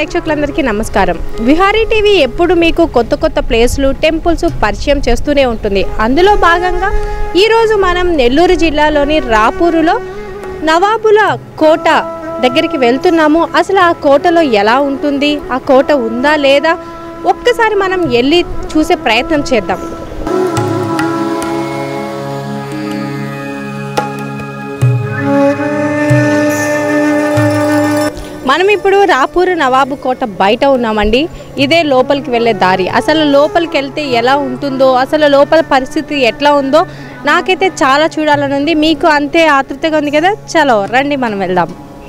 ప్రేక్షకులందరికీ నమస్కారం విహారీ టీవీ ఎప్పుడు మీకు కొత్త కొత్త ప్లేస్లు టెంపుల్స్ పరిచయం చేస్తూనే ఉంటుంది అందులో భాగంగా ఈరోజు మనం నెల్లూరు జిల్లాలోని రాపూరులో నవాబుల కోట దగ్గరికి వెళ్తున్నాము అసలు ఆ కోటలో ఎలా ఉంటుంది ఆ కోట ఉందా లేదా ఒక్కసారి మనం వెళ్ళి చూసే ప్రయత్నం చేద్దాం మనం ఇప్పుడు రాపూరు నవాబు కోట బయట ఉన్నామండి ఇదే లోపలికి వెళ్ళే దారి అసలు లోపలికి వెళ్తే ఎలా ఉంటుందో అసలు లోపల పరిస్థితి ఎట్లా ఉందో నాకైతే చాలా చూడాలని ఉంది మీకు అంతే ఆతృతగా ఉంది కదా చలో రండి మనం వెళ్దాం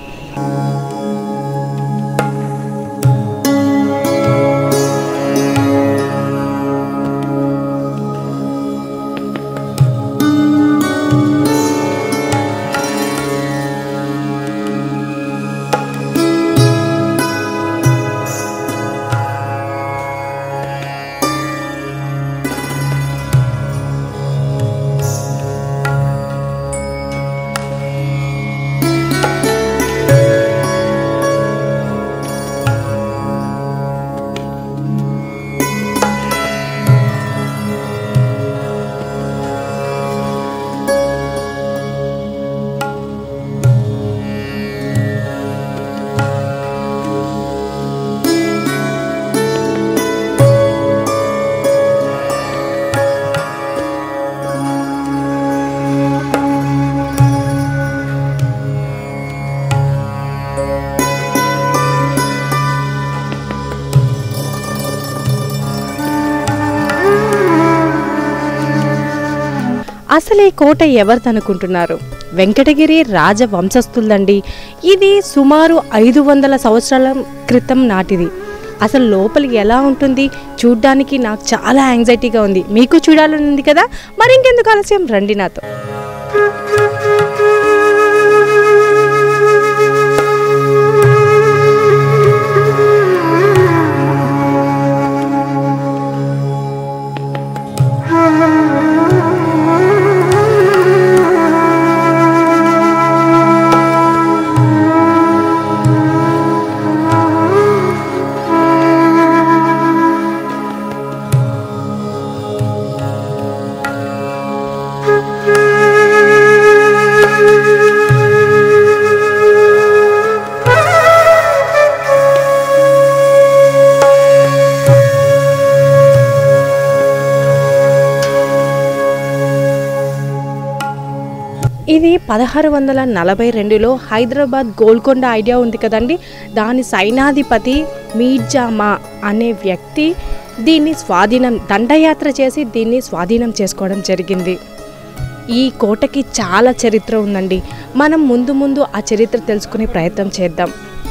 అసలు ఈ కోట ఎవరిదనుకుంటున్నారు వెంకటగిరి రాజవంశస్థులదండి ఇది సుమారు ఐదు వందల సంవత్సరాల క్రితం నాటిది అసలు లోపలికి ఎలా ఉంటుంది చూడ్డానికి నాకు చాలా యాంగ్జైటీగా ఉంది మీకు చూడాలని ఉంది కదా మరి ఇంకెందుకు ఆలస్యం రండి నాతో ఇది పదహారు వందల నలభై రెండులో హైదరాబాద్ గోల్కొండ ఐడియా ఉంది కదండి దాని సైనాధిపతి మీర్జామా అనే వ్యక్తి దీన్ని స్వాధీనం దండయాత్ర చేసి దీన్ని స్వాధీనం చేసుకోవడం జరిగింది ఈ కోటకి చాలా చరిత్ర ఉందండి మనం ముందు ముందు ఆ చరిత్ర తెలుసుకునే ప్రయత్నం చేద్దాం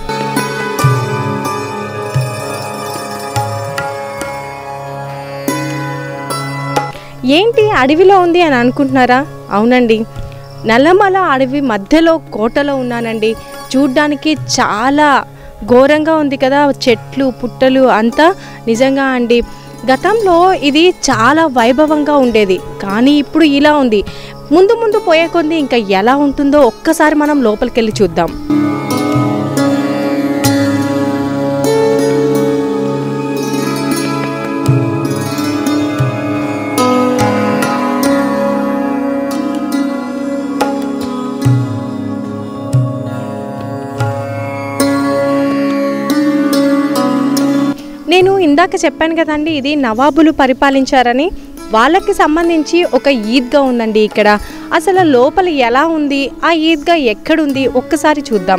ఏంటి అడవిలో ఉంది అని అనుకుంటున్నారా అవునండి నల్లమల అడవి మధ్యలో కోటలో ఉన్నానండి చూడ్డానికి చాలా ఘోరంగా ఉంది కదా చెట్లు పుట్టలు అంతా నిజంగా అండి గతంలో ఇది చాలా వైభవంగా ఉండేది కానీ ఇప్పుడు ఇలా ఉంది ముందు ముందు పోయే కొద్ది ఇంకా ఎలా ఉంటుందో ఒక్కసారి మనం లోపలికి వెళ్ళి చూద్దాం నేను ఇందాక చెప్పాను కదండి ఇది నవాబులు పరిపాలించారని వాళ్ళకి సంబంధించి ఒక ఈద్గా ఉందండి ఇక్కడ అసలు లోపల ఎలా ఉంది ఆ ఈద్గా ఎక్కడుంది ఒక్కసారి చూద్దాం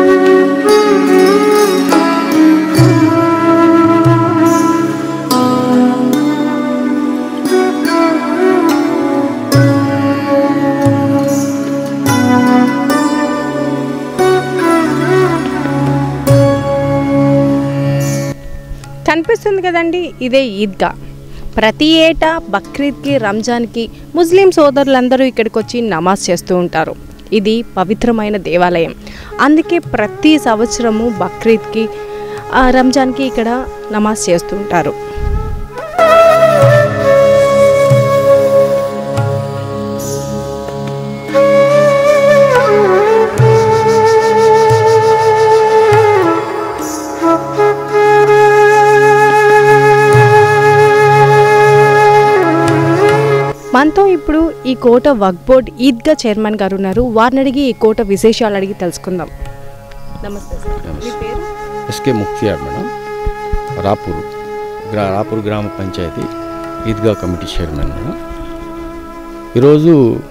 కనిపిస్తుంది కదండి ఇదే ఈద్గా ప్రతి ఏటా బక్రీద్కి రంజాన్కి ముస్లిం సోదరులందరూ ఇక్కడికి వచ్చి నమాజ్ చేస్తూ ఉంటారు ఇది పవిత్రమైన దేవాలయం అందుకే ప్రతి సంవత్సరము బక్రీద్కి ఆ, రంజాన్కి ఇక్కడ నమాజ్ చేస్తూ ఉంటారు మనతో ఇప్పుడు ఈ కోట వక్ బోర్డ్ ఈద్గా చైర్మన్ గారు ఉన్నారు వారిని అడిగి ఈ కోట విశేషాలు అడిగి తెలుసుకుందాం నమస్తే సార్ మీ పేరు ఎస్కే ముక్తియార్ మేడం రాపూర్ గ్రా Rapur gram panchayat Eidgah committee chairman madam ఈరోజు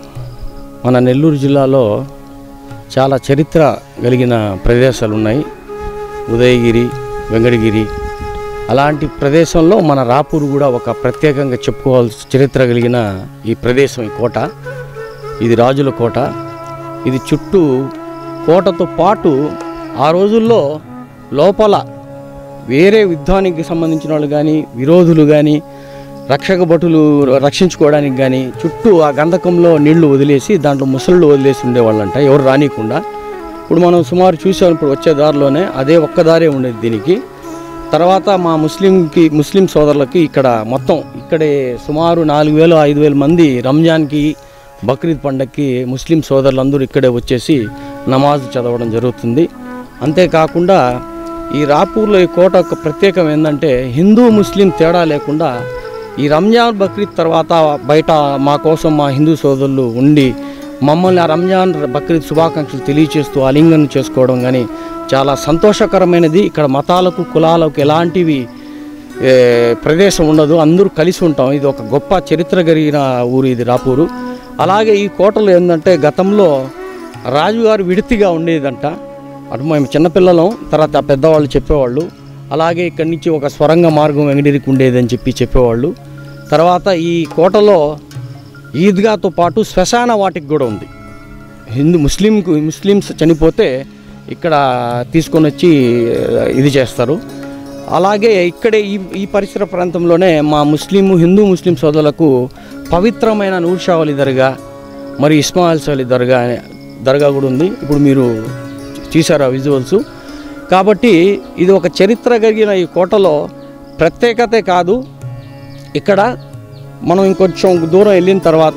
మన నెల్లూరు జిల్లాలో చాలా చరిత్ర కలిగిన ప్రదేశాలు ఉన్నాయి ఉదయగిరి వెంకటగిరి అలాంటి ప్రదేశంలో మన రాపూర్ కూడా ఒక ప్రత్యేకంగా చెప్పుకోవాల్సిన చరిత్ర కలిగిన ఈ ప్రదేశం ఈ కోట ఇది రాజుల కోట ఇది చుట్టూ కోటతో పాటు ఆ రోజుల్లో లోపల వేరే యుద్ధానికి సంబంధించిన వాళ్ళు కానీ విరోధులు కానీ రక్షక భటులు రక్షించుకోవడానికి కానీ చుట్టూ ఆ గంధకంలో నీళ్లు వదిలేసి దాంట్లో ముసళ్ళు వదిలేసి ఉండేవాళ్ళంట ఎవరు రానియకుండా ఇప్పుడు మనం సుమారు చూసాం ఇప్పుడు వచ్చే దారిలోనే అదే ఒక్క దారే ఉండేది దీనికి తర్వాత మా ముస్లింకి ముస్లిం సోదరులకి ఇక్కడ మొత్తం ఇక్కడే సుమారు నాలుగు వేలు ఐదు వేల మంది రంజాన్కి బక్రీద్ పండగకి ముస్లిం సోదరులందరూ ఇక్కడే వచ్చేసి నమాజ్ చదవడం జరుగుతుంది అంతేకాకుండా ఈ రాపూర్లో ఈ కోట ఒక ప్రత్యేకం ఏంటంటే హిందూ ముస్లిం తేడా లేకుండా ఈ రంజాన్ బక్రీద్ తర్వాత బయట మా కోసం మా హిందూ సోదరులు ఉండి మమ్మల్ని ఆ రంజాన్ బక్రీద్ శుభాకాంక్షలు తెలియచేస్తూ ఆలింగనం చేసుకోవడం కానీ చాలా సంతోషకరమైనది ఇక్కడ మతాలకు కులాలకు ఎలాంటివి ఏ, ప్రదేశం ఉండదు అందరూ కలిసి ఉంటాం ఇది ఒక గొప్ప చరిత్ర కలిగిన ఊరు ఇది రాపూరు అలాగే ఈ కోటలో ఏంటంటే గతంలో రాజుగారు విడితిగా ఉండేదంట అటు మేము చిన్నపిల్లలం తర్వాత ఆ పెద్దవాళ్ళు చెప్పేవాళ్ళు అలాగే ఇక్కడి నుంచి ఒక స్వరంగ మార్గం వెంకటగిరికి ఉండేదని చెప్పి చెప్పేవాళ్ళు తర్వాత ఈ కోటలో ఈద్గాతో పాటు శ్మశాన వాటికి కూడా ఉంది హిందూ ముస్లింకు ముస్లిమ్స్ చనిపోతే ఇక్కడ తీసుకొని వచ్చి ఆ, ఇది చేస్తారు అలాగే ఇక్కడే ఈ ఈ పరిసర ప్రాంతంలోనే మా ముస్లిం హిందూ ముస్లిం సోదరులకు పవిత్రమైన నూర్షావలి దర్గా మరి ఇస్మాయిల్ సాలి దర్గా అనే దర్గా కూడా ఉంది ఇప్పుడు మీరు చూసారు ఆ విజువల్స్ కాబట్టి ఇది ఒక చరిత్ర కలిగిన ఈ కోటలో ప్రత్యేకతే కాదు ఇక్కడ మనం ఇంకొంచెం దూరం వెళ్ళిన తర్వాత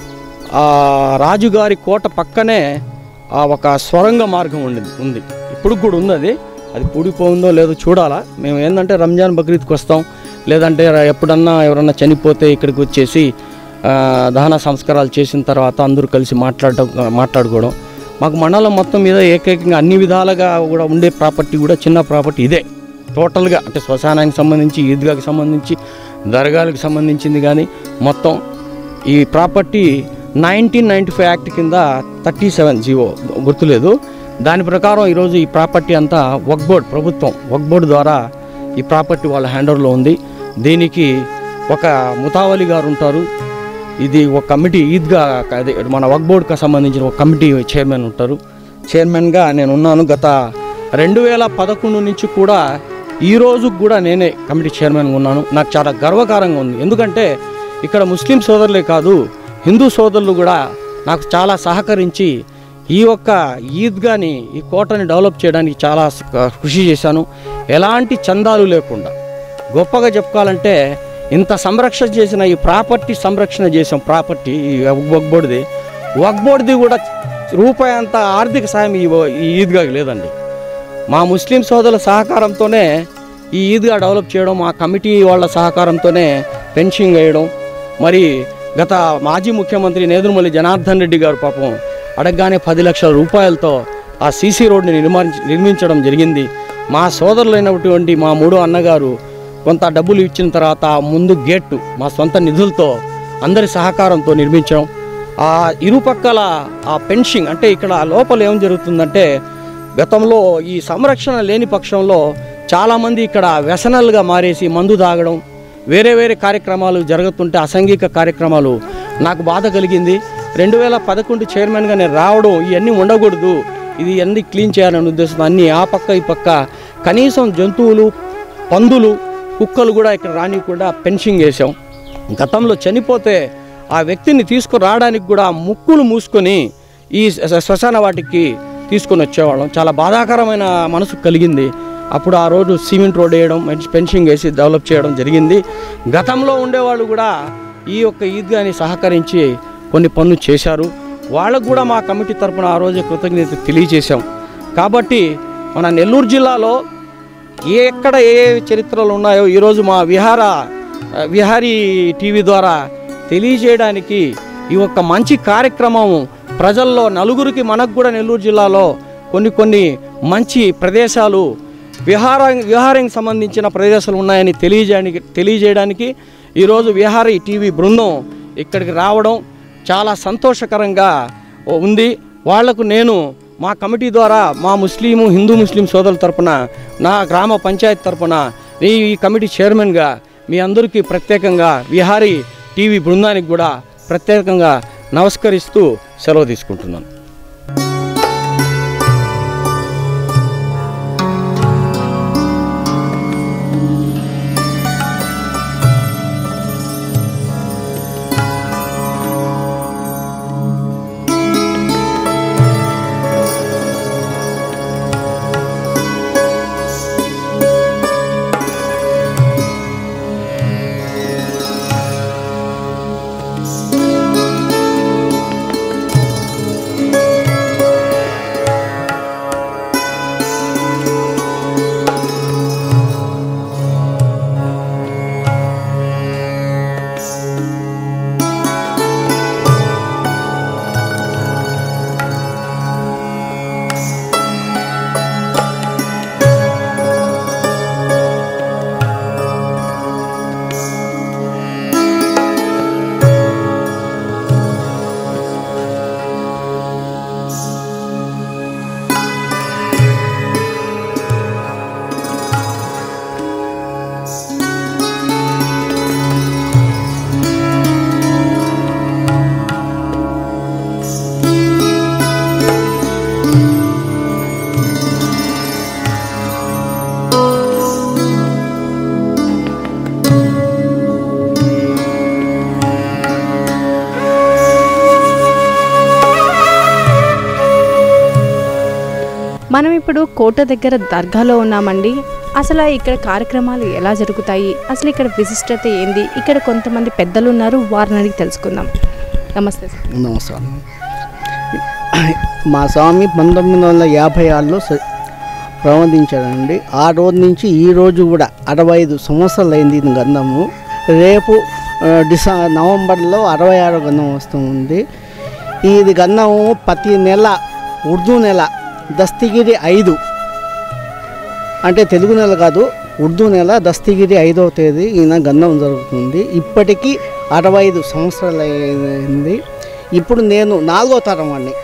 ఆ రాజుగారి కోట పక్కనే ఆ ఒక స్వరంగ మార్గం ఉంది ఉంది ఇప్పుడు కూడా ఉంది అది అది పూడిపోయిందో లేదో చూడాలా మేము ఏంటంటే రంజాన్ బక్రీద్కి వస్తాం లేదంటే ర- ఎప్పుడన్నా ఎవరన్నా చనిపోతే ఇక్కడికి వచ్చేసి ఆ, దహన సంస్కారాలు చేసిన తర్వాత అందరూ కలిసి మాట్లాడటం మాట్లాడుకోవడం మాకు మండలం మొత్తం మీద ఏకైకంగా అన్ని విధాలుగా కూడా ఉండే ప్రాపర్టీ కూడా చిన్న ప్రాపర్టీ ఇదే టోటల్గా అంటే శ్మశానానికి సంబంధించి ఈద్గాకి సంబంధించి దర్గాలకు సంబంధించింది కానీ మొత్తం ఈ property nineteen ninety five act కింద థర్టీ సెవెన్ జీవో గుర్తులేదు దాని ప్రకారం ఈరోజు ఈ ప్రాపర్టీ అంతా వక్ బోర్డ్ ప్రభుత్వం వక్ బోర్డు ద్వారా ఈ ప్రాపర్టీ వాళ్ళ హ్యాండర్లో ఉంది దీనికి ఒక ముతావలి గారు ఉంటారు ఇది ఒక కమిటీ ఈద్గా అదే మన వక్ బోర్డుకి సంబంధించిన ఒక కమిటీ చైర్మన్ ఉంటారు చైర్మన్గా నేను ఉన్నాను గత రెండు వేల పదకొండు నుంచి కూడా ఈ రోజు కూడా నేనే కమిటీ చైర్మన్గా ఉన్నాను నాకు చాలా గర్వకారంగా ఉంది ఎందుకంటే ఇక్కడ ముస్లిం సోదరులే కాదు హిందూ సోదరులు కూడా నాకు చాలా సహకరించి ఈ యొక్క ఈద్గాని ఈ కోటని డెవలప్ చేయడానికి చాలా స- కృషి చేశాను ఎలాంటి చందాలు లేకుండా గొప్పగా చెప్పుకోవాలంటే ఇంత సంరక్షణ చేసిన ఈ ప్రాపర్టీ సంరక్షణ చేసాం ప్రాపర్టీ ఈ వక్ బోర్డుది వక్ బోర్డుది కూడా రూపాయి అంత ఆర్థిక సాయం ఈ ఈ ఈద్గాకి లేదండి మా ముస్లిం సోదరుల సహకారంతోనే ఈ ఈద్గా డెవలప్ చేయడం మా కమిటీ వాళ్ళ సహకారంతోనే పెన్షింగ్ వేయడం మరి గత మాజీ ముఖ్యమంత్రి నేదురుమల్లి జనార్దన్ రెడ్డి గారు పాపం అడగగానే పది లక్షల రూపాయలతో ఆ సీసీ రోడ్ని నిర్మించ నిర్మించడం జరిగింది మా సోదరులైనటువంటి మా మూడో అన్నగారు కొంత డబ్బులు ఇచ్చిన తర్వాత ఆ ముందు గేటు మా సొంత నిధులతో అందరి సహకారంతో నిర్మించడం ఆ ఇరుపక్కల ఆ పెన్షింగ్ అంటే ఇక్కడ లోపల ఏం జరుగుతుందంటే గతంలో ఈ సంరక్షణ లేని పక్షంలో చాలామంది ఇక్కడ వ్యసనాలుగా మారేసి మందు తాగడం వేరే వేరే కార్యక్రమాలు జరుగుతుంటే అసాంఘిక కార్యక్రమాలు నాకు బాధ కలిగింది రెండు వేల పదకొండు చైర్మన్గా నేను రావడం ఇవన్నీ ఉండకూడదు ఇది అన్ని క్లీన్ చేయాలనే ఉద్దేశంతో అన్నీ ఆ పక్క ఈ పక్క కనీసం జంతువులు పందులు కుక్కలు కూడా ఇక్కడ రానియకుండా పెన్షింగ్ వేసాం గతంలో చనిపోతే ఆ వ్యక్తిని తీసుకురావడానికి కూడా ముక్కులు మూసుకొని ఈ శ్మ- శ్మశాన వాటికి తీసుకొని వచ్చేవాళ్ళం చాలా బాధాకరమైన మనసు కలిగింది అప్పుడు ఆ రోజు సిమెంట్ రోడ్ వేయడం మంచి పెన్షింగ్ వేసి డెవలప్ చేయడం జరిగింది గతంలో ఉండేవాళ్ళు కూడా ఈ యొక్క ఈద్గాని సహకరించి కొన్ని పనులు చేశారు వాళ్ళకు కూడా మా కమిటీ తరపున ఆ రోజు కృతజ్ఞత తెలియజేశాం కాబట్టి మన నెల్లూరు జిల్లాలో ఏ ఎక్కడ ఏ ఏ చరిత్రలు ఉన్నాయో ఈరోజు మా విహార విహారీ టీవీ ద్వారా తెలియజేయడానికి ఈ ఒక్క మంచి కార్యక్రమం ప్రజల్లో నలుగురికి మనకు కూడా నెల్లూరు జిల్లాలో కొన్ని కొన్ని మంచి ప్రదేశాలు విహార విహారానికి సంబంధించిన ప్రదేశాలు ఉన్నాయని తెలియజేయడానికి తెలియజేయడానికి ఈరోజు విహారీ టీవీ బృందం ఇక్కడికి రావడం చాలా సంతోషకరంగా ఉంది వాళ్లకు నేను మా కమిటీ ద్వారా మా ముస్లిము హిందూ ముస్లిం సోదరుల తరపున నా గ్రామ పంచాయతీ తరపున ఈ ఈ కమిటీ చైర్మన్గా మీ అందరికీ ప్రత్యేకంగా విహారీ టీవీ బృందానికి కూడా ప్రత్యేకంగా నమస్కరిస్తూ సెలవు తీసుకుంటున్నాను మనం ఇప్పుడు కోట దగ్గర దర్గాలో ఉన్నామండి అసలు ఇక్కడ కార్యక్రమాలు ఎలా జరుగుతాయి అసలు ఇక్కడ విశిష్టత ఏంది ఇక్కడ కొంతమంది పెద్దలు ఉన్నారు వారిని అడిగి తెలుసుకుందాం నమస్తే సార్ నమస్కారం మా స్వామి పంతొమ్మిది వందల యాభై ఆరులో స- ప్రబంధించాడండి ఆ రోజు నుంచి ఈ రోజు కూడా అరవై ఐదు సంవత్సరాలు అయింది ఇది గంధము రేపు ఆ, డిసె నవంబర్లో అరవై ఆరో గంధం వస్తుంది ఇది గంధము ప్రతి నెల ఉర్దూ నెల దస్తగిరి ఐదు అంటే తెలుగు నెల కాదు ఉర్దూ నెల దస్తగిరి ఐదవ తేదీ ఈయన గంధం జరుగుతుంది ఇప్పటికీ అరవై ఐదు సంవత్సరాలు అయింది ఇప్పుడు నేను నాలుగో తరం వాడిని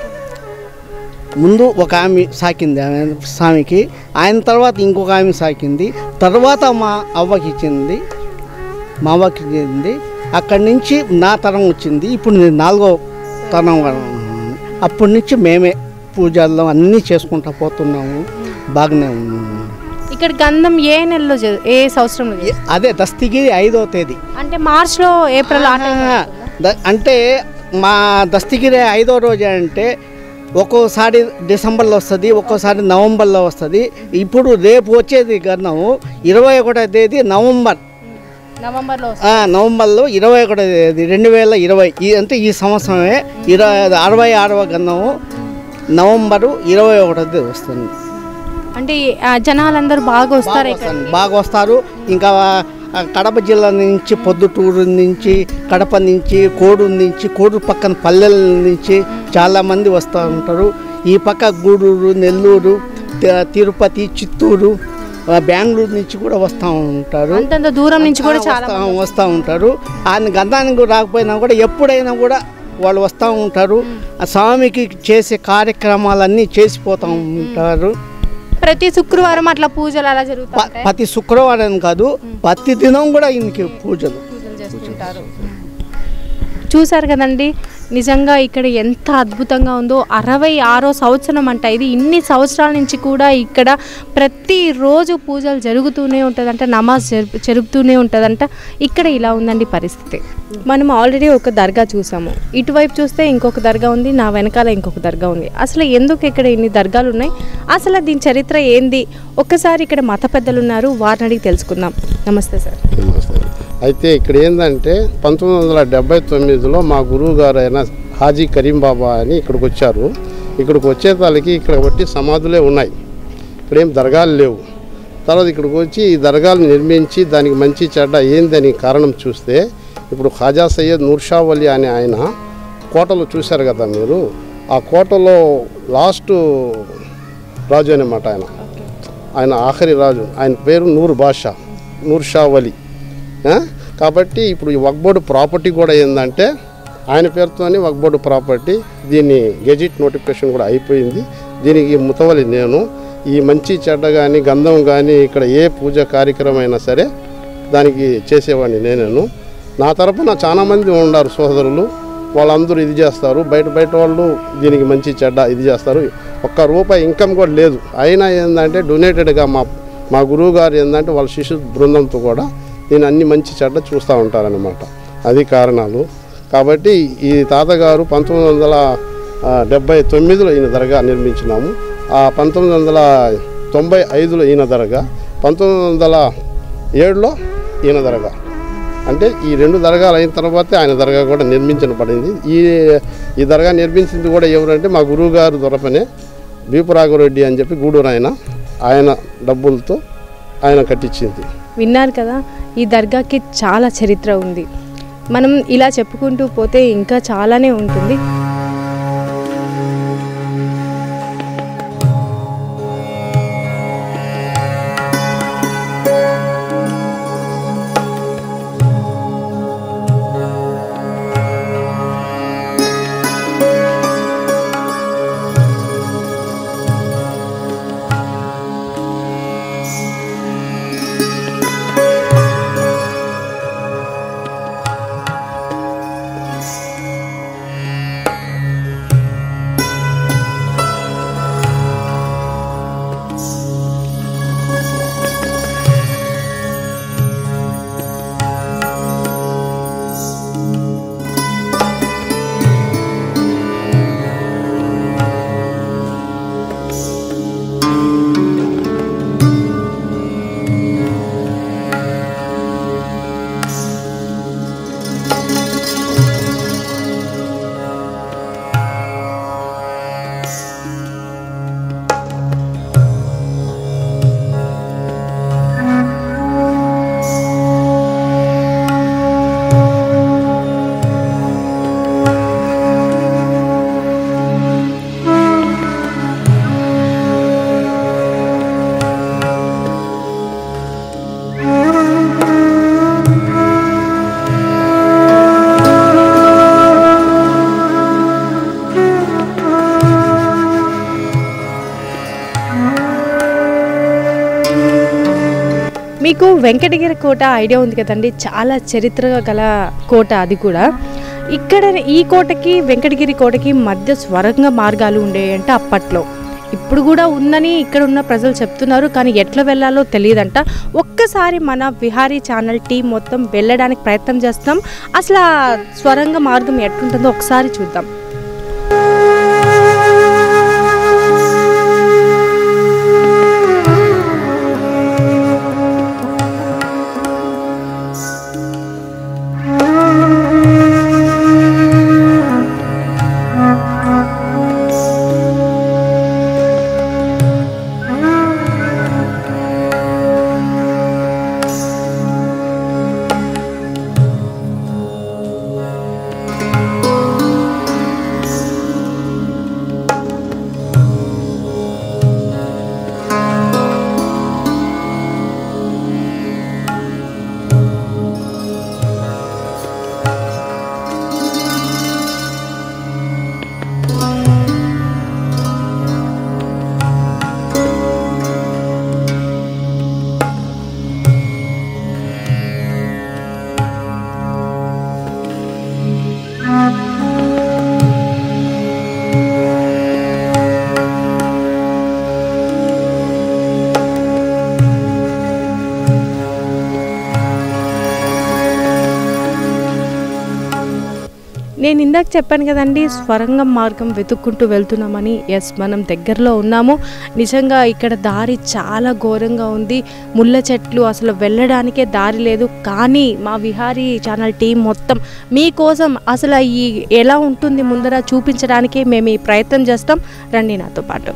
ముందు ఒక ఆమె సాకింది ఆమె స్వామికి ఆయన తర్వాత ఇంకొక ఆమె సాకింది తర్వాత మా అవ్వకి ఇచ్చింది మా అవ్వకి ఇచ్చింది అక్కడి నుంచి నా తరం వచ్చింది ఇప్పుడు నేను నాలుగో తరం వాడిని. అప్పటి నుంచి మేమే పూజల్లో అన్నీ చేసుకుంటా పోతున్నాము బాగానే ఉన్నాము ఇక్కడ గంధం ఏ నెలలో జరు- ఏ సంవత్సరంలో జరు- ఏ- అదే దస్తగిరి ఐదో తేదీ అంటే మార్చ్లో ఏప్రిల్ ఆ టైం ఆ, ద- అంటే మా దస్తగిరి ఐదో రోజు అంటే ఒక్కోసారి డిసెంబర్లో వస్తుంది ఒక్కోసారి నవంబర్లో వస్తుంది ఇప్పుడు రేపు వచ్చేది గర్ణము ఇరవై ఒకటో తేదీ నవంబర్ నవంబర్లో ఆ, నవంబర్లో ఇరవై ఒకటో తేదీ రెండు వేల ఇరవై ఈ అంటే ఈ సంవత్సరమే ఇరవై అరవై ఆరవ గంధము నవంబరు ఇరవై ఒకటో తేదీ వస్తుంది అంటే ఆ జనాలందరూ బాగా వస్తారు ఇక్కడ వస్తాను. బాగా వస్తారు ఇంకా ఆ, కడప జిల్లా నుంచి పొద్దుటూరు నుంచి కడప నుంచి కోడూరు నుంచి కోడూరు పక్కన పల్లెల నుంచి చాలామంది వస్తూ ఉంటారు ఈ పక్క గూడూరు నెల్లూరు తి- తిరుపతి చిత్తూరు ఆ, బెంగళూరు నుంచి కూడా వస్తూ ఉంటారు అంతంత దూరం నుంచి కూడా చాలా వస్తా వస్తూ ఉంటారు ఆయన గంధానికి రాకపోయినా కూడా ఎప్పుడైనా కూడా వాళ్ళు వస్తూ ఉంటారు ఆ స్వామికి చేసే కార్యక్రమాలన్నీ చేసిపోతూ ఉంటారు ప్రతి శుక్రవారం అట్లా పూజలు అలా ప- జరుగుతాయి ప్రతి శుక్రవారం కాదు ప్రతి దినం కూడా ఈయనకి పూజలు పూజలు చేస్తుంటారు చూసారు కదండి నిజంగా ఇక్కడ ఎంత అద్భుతంగా ఉందో అరవై ఆరో సంవత్సరం అంట ఇది ఇన్ని సంవత్సరాల నుంచి కూడా ఇక్కడ ప్రతిరోజు పూజలు జరుగుతూనే ఉంటుందంట నమాజ్ జరుపు జరుగుతూనే ఉంటుందంట ఇక్కడ ఇలా ఉందండి పరిస్థితి మనం ఆల్రెడీ ఒక దర్గా చూసాము ఇటువైపు చూస్తే ఇంకొక దర్గా ఉంది నా వెనకాల ఇంకొక దర్గా ఉంది అసలు ఎందుకు ఇక్కడ ఇన్ని దర్గాలు ఉన్నాయి అసలు దీని చరిత్ర ఏంది ఒక్కసారి ఇక్కడ మత పెద్దలు ఉన్నారు వారిని అడిగి తెలుసుకుందాం నమస్తే సార్ నమస్తే అయితే ఇక్కడ ఏంటంటే పంతొమ్మిది వందల డెబ్బై తొమ్మిదిలో మా గురువు గారు అయిన హాజీ కరీం బాబా అని ఇక్కడికి వచ్చారు ఇక్కడికి వచ్చేతాలకి ఇక్కడ బట్టి సమాధులే ఉన్నాయి ఇక్కడ ఏం దర్గాలు లేవు తర్వాత ఇక్కడికి వచ్చి ఈ దర్గాలు నిర్మించి దానికి మంచి చెడ్డ ఏందని కారణం చూస్తే ఇప్పుడు ఖాజా సయ్యద్ నూర్షా వలి అనే ఆయన కోటలో చూశారు కదా మీరు ఆ కోటలో లాస్ట్ రాజు అనమాట ఆయన ఆయన ఆఖరి రాజు ఆయన పేరు నూర్ బాషా నూర్ షా వలి ఆ? కాబట్టి ఇప్పుడు ఈ వక్బోర్డు ప్రాపర్టీ కూడా ఏంటంటే ఆయన పేరుతోనే వక్బోర్డు ప్రాపర్టీ దీన్ని గెజిట్ నోటిఫికేషన్ కూడా అయిపోయింది దీనికి ముతవలి నేను ఈ మంచి చెడ్డ కానీ గంధం కానీ ఇక్కడ ఏ పూజ కార్యక్రమం అయినా సరే దానికి చేసేవాడిని నేనేను నా తరపున చాలామంది ఉన్నారు సోదరులు వాళ్ళందరూ ఇది చేస్తారు బయట బయట వాళ్ళు దీనికి మంచి చెడ్డ ఇది చేస్తారు ఒక్క రూపాయి ఇన్కమ్ కూడా లేదు అయినా ఏంటంటే డొనేటెడ్గా మా మా గురువు గారు ఏంటంటే వాళ్ళ శిశు బృందంతో కూడా దీని అన్ని మంచి చెడ్డ చూస్తూ ఉంటారనమాట అది కారణాలు కాబట్టి ఈ తాతగారు పంతొమ్మిది వందల ఆ, డెబ్బై తొమ్మిదిలో ఈయన దర్గా నిర్మించినాము ఆ పంతొమ్మిది వందల తొంభై ఐదులో ఈయన దర్గా పంతొమ్మిది వందల ఏడులో ఈయన దర్గా అంటే ఈ రెండు దర్గాలు అయిన తర్వాతే ఆయన దర్గా కూడా నిర్మించబడింది ఈ ఈ దర్గా నిర్మించింది కూడా ఎవరంటే మా గురువు గారు దొరపనే బీపురాఘరెడ్డి అని చెప్పి గూడూరు ఆయన ఆయన డబ్బులతో ఆయన కట్టించింది విన్నారు కదా ఈ దర్గాకి చాలా చరిత్ర ఉంది మనం ఇలా చెప్పుకుంటూ పోతే ఇంకా చాలానే ఉంటుంది మీకు వెంకటగిరి కోట ఐడియా ఉంది కదండి చాలా చరిత్ర గల కోట అది కూడా ఇక్కడ ఈ కోటకి వెంకటగిరి కోటకి మధ్య స్వరంగ మార్గాలు ఉండేయంట అప్పట్లో ఇప్పుడు కూడా ఉందని ఇక్కడ ఉన్న ప్రజలు చెప్తున్నారు కానీ ఎట్లా వెళ్ళాలో తెలియదంట ఒక్కసారి మన విహారీ ఛానల్ టీం మొత్తం వెళ్ళడానికి ప్రయత్నం చేస్తాం అసలు ఆ స్వరంగ మార్గం ఎట్లుంటుందో ఒకసారి చూద్దాం నేను ఇందాక చెప్పాను కదండి స్వరంగం మార్గం వెతుక్కుంటూ వెళ్తున్నామని ఎస్ మనం దగ్గరలో ఉన్నాము నిజంగా ఇక్కడ దారి చాలా ఘోరంగా ఉంది ముళ్ళ చెట్లు అసలు వెళ్ళడానికే దారి లేదు కానీ మా విహారీ ఛానల్ టీం మొత్తం మీకోసం అసలు ఈ ఎలా ఉంటుంది ముందర చూపించడానికి మేము ఈ ప్రయత్నం చేస్తాం రండి నాతో పాటు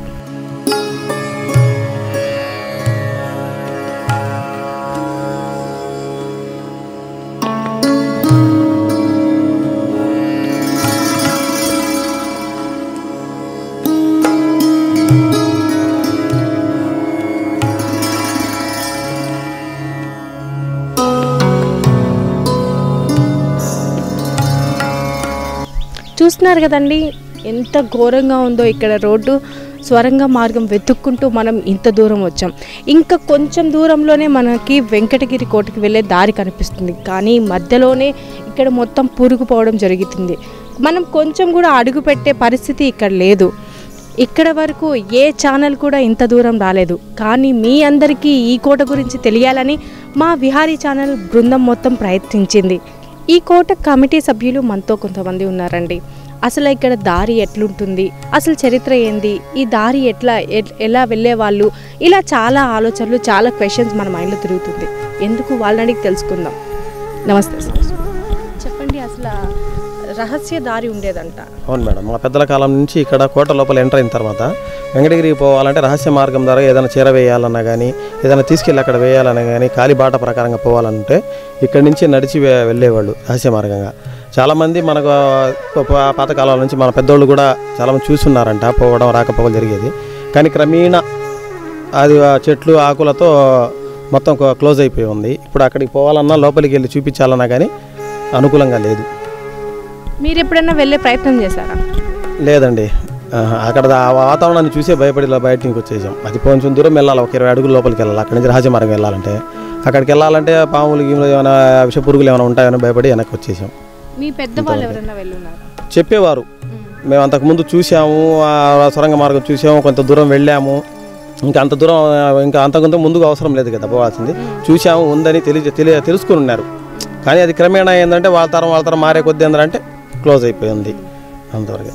చూస్తున్నారు కదండి ఎంత ఘోరంగా ఉందో ఇక్కడ రోడ్డు స్వరంగ మార్గం వెతుక్కుంటూ మనం ఇంత దూరం వచ్చాం ఇంకా కొంచెం దూరంలోనే మనకి వెంకటగిరి కోటకి వెళ్ళే దారి కనిపిస్తుంది కానీ మధ్యలోనే ఇక్కడ మొత్తం పూరుకుపోవడం జరుగుతుంది మనం కొంచెం కూడా అడుగు పెట్టే పరిస్థితి ఇక్కడ లేదు ఇక్కడ వరకు ఏ ఛానల్ కూడా ఇంత దూరం రాలేదు కానీ మీ అందరికీ ఈ కోట గురించి తెలియాలని మా విహారీ ఛానల్ బృందం మొత్తం ప్రయత్నించింది ఈ కోట కమిటీ సభ్యులు మనతో కొంతమంది ఉన్నారండి అసలు ఇక్కడ దారి ఎట్లుంటుంది అసలు చరిత్ర ఏంది ఈ దారి ఎట్లా ఎట్- ఎలా వెళ్ళే వాళ్ళు ఇలా చాలా ఆలోచనలు చాలా క్వశ్చన్స్ మన మైండ్లో తిరుగుతుంది ఎందుకు వాళ్ళని అడిగి తెలుసుకుందాం నమస్తే సార్ చెప్పండి అసలు రహస్య దారి ఉండేదంట అవును మేడం మా పెద్దల కాలం నుంచి ఇక్కడ కోట లోపల ఎంటర్ అయిన తర్వాత వెంకటగిరికి పోవాలంటే రహస్య మార్గం ద్వారా ఏదైనా చీర వేయాలన్నా కానీ ఏదైనా తీసుకెళ్ళి అక్కడ వేయాలన్నా కానీ కాలి బాట ప్రకారంగా పోవాలంటే ఇక్కడి నుంచి నడిచి వే- వెళ్ళేవాళ్ళు రహస్య మార్గంగా చాలామంది మనకు ప- ప- పాతకాలం నుంచి మన పెద్దోళ్ళు కూడా చాలామంది చూస్తున్నారంట పోవడం రాకపోవడం జరిగేది కానీ క్రమేణా అది ఆ చెట్లు ఆకులతో మొత్తం క్లో- క్లోజ్ అయిపోయి ఉంది ఇప్పుడు అక్కడికి పోవాలన్నా లోపలికి వెళ్ళి చూపించాలన్నా కానీ అనుకూలంగా లేదు మీరు ఎప్పుడైనా వెళ్ళే ప్రయత్నం చేశారా లేదండి ఆహా, అక్కడ ఆ వాతావరణాన్ని చూసే భయపడి ఇలా బయట నుంచి వచ్చేసాం అది కొంచెం దూరం వెళ్ళాలి ఒక ఇరవై అడుగుల లోపలికి వెళ్ళాలి అక్కడి నుంచి రహస్య మార్గం వెళ్ళాలంటే అక్కడికి వెళ్ళాలంటే పాములు గీములు ఏమైనా విష పురుగులు ఏమైనా ఉంటాయని భయపడి వెనక్కి వచ్చేసాం మీ పెద్దవాళ్ళు ఎవరైనా వెళ్ళున్నారా చెప్పేవారు మేము అంతకుముందు చూసాము ఆ సొరంగ మార్గం చూసాము కొంత దూరం వెళ్ళాము ఇంకా అంత దూరం ఆ, ఇంకా అంతకంత ముందుకు అవసరం లేదు కదా పోవాల్సింది చూసాము ఉందని తెలియ తెలియ తెలుసుకుని ఉన్నారు కానీ అది క్రమేణా ఏంటంటే వాళ్ళ తరం వాళ్ళ తరం మారే కొద్ది ఏంటంటే క్లోజ్ అయిపోయింది అంతవరకు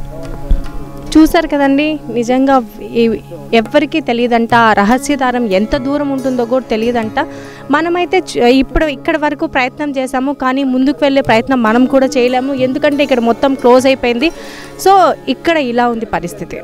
చూశారు కదండి నిజంగా ఈ- ఎవ్వరికీ తెలియదంట ఆ రహస్యదారం ఎంత దూరం ఉంటుందో కూడా తెలియదంట మనమైతే చ- ఇప్పుడు ఇక్కడ వరకు ప్రయత్నం చేసాము కానీ ముందుకు వెళ్ళే ప్రయత్నం మనం కూడా చేయలేము ఎందుకంటే ఇక్కడ మొత్తం క్లోజ్ అయిపోయింది సో ఇక్కడ ఇలా ఉంది పరిస్థితి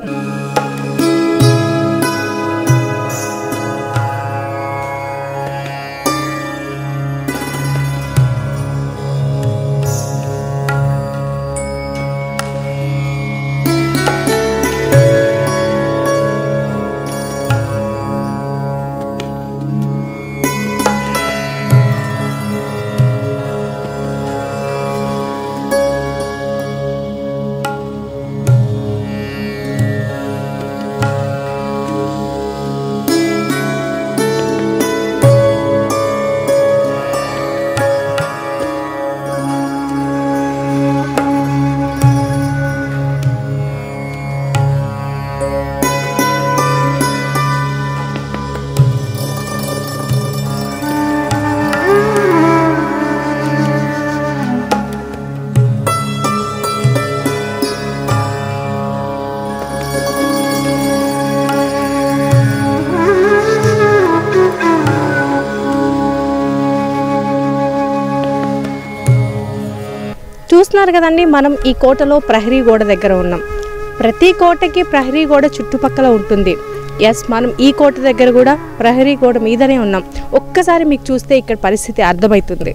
చూస్తున్నారు కదండి మనం ఈ కోటలో ప్రహరీ గోడ దగ్గర ఉన్నాం ప్రతి కోటకి ప్రహరీ గోడ చుట్టుపక్కల ఉంటుంది ఎస్ మనం ఈ కోట దగ్గర కూడా ప్రహరీ గోడ మీదనే ఉన్నాం ఒక్కసారి మీకు చూస్తే ఇక్కడ పరిస్థితి అర్థమవుతుంది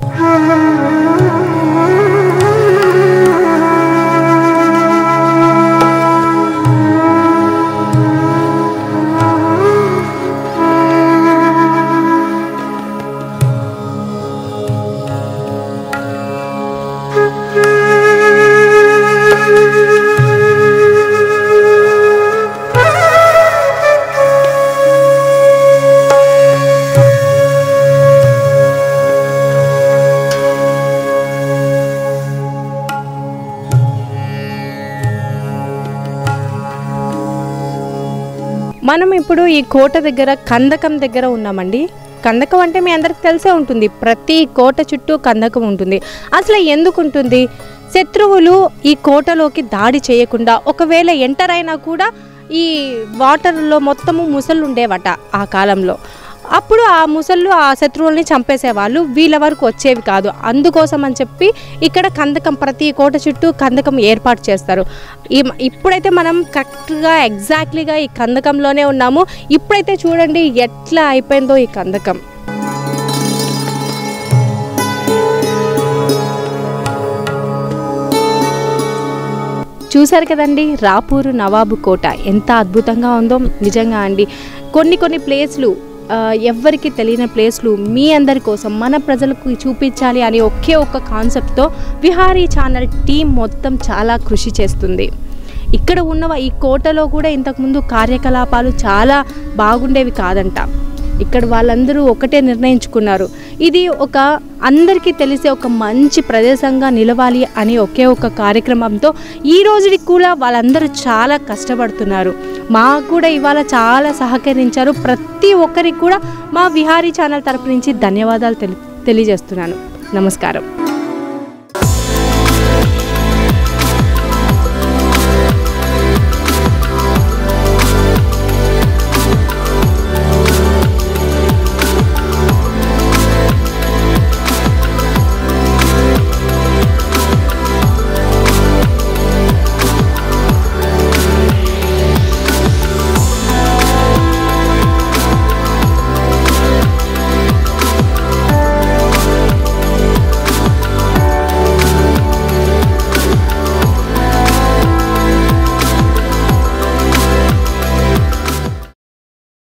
మనం ఇప్పుడు ఈ కోట దగ్గర కందకం దగ్గర ఉన్నామండి కందకం అంటే మీ అందరికి తెలిసే ఉంటుంది ప్రతి కోట చుట్టూ కందకం ఉంటుంది అసలు ఎందుకు ఉంటుంది శత్రువులు ఈ కోటలోకి దాడి చేయకుండా ఒకవేళ ఎంటర్ అయినా కూడా ఈ వాటర్లో మొత్తము ముసళ్ళు ఉండేవట ఆ కాలంలో అప్పుడు ఆ ముసళ్ళు ఆ శత్రువుల్ని చంపేసేవాళ్ళు వీళ్ళ వరకు వచ్చేవి కాదు అందుకోసం అని చెప్పి ఇక్కడ కందకం ప్రతి కోట చుట్టూ కందకం ఏర్పాటు చేస్తారు ఈ ఇప్పుడైతే మనం కరెక్ట్గా ఎగ్జాక్ట్లీగా ఈ కందకంలోనే ఉన్నాము ఇప్పుడైతే చూడండి ఎట్లా అయిపోయిందో ఈ కందకం చూశారు కదండి రాపూరు నవాబు కోట ఎంత అద్భుతంగా ఉందో నిజంగా అండి కొన్ని కొన్ని ప్లేస్లు ఆ, ఎవ్వరికి తెలియని ప్లేస్లు మీ అందరి కోసం మన ప్రజలకు చూపించాలి అనే ఒకే ఒక్క కాన్సెప్ట్తో విహారీ ఛానల్ టీం మొత్తం చాలా కృషి చేస్తుంది ఇక్కడ ఉన్న ఈ కోటలో కూడా ఇంతకుముందు కార్యకలాపాలు చాలా బాగుండేవి కాదంట ఇక్కడ వాళ్ళందరూ ఒకటే నిర్ణయించుకున్నారు ఇది ఒక అందరికీ తెలిసే ఒక మంచి ప్రదేశంగా నిలవాలి అని ఒకే ఒక కార్యక్రమంతో ఈ రోజుకి కూడా వాళ్ళందరూ చాలా కష్టపడుతున్నారు మాకు కూడా ఇవాళ చాలా సహకరించారు ప్రతి ఒక్కరికి కూడా మా విహారీ ఛానల్ తరపు నుంచి ధన్యవాదాలు తెలి తెలియజేస్తున్నాను నమస్కారం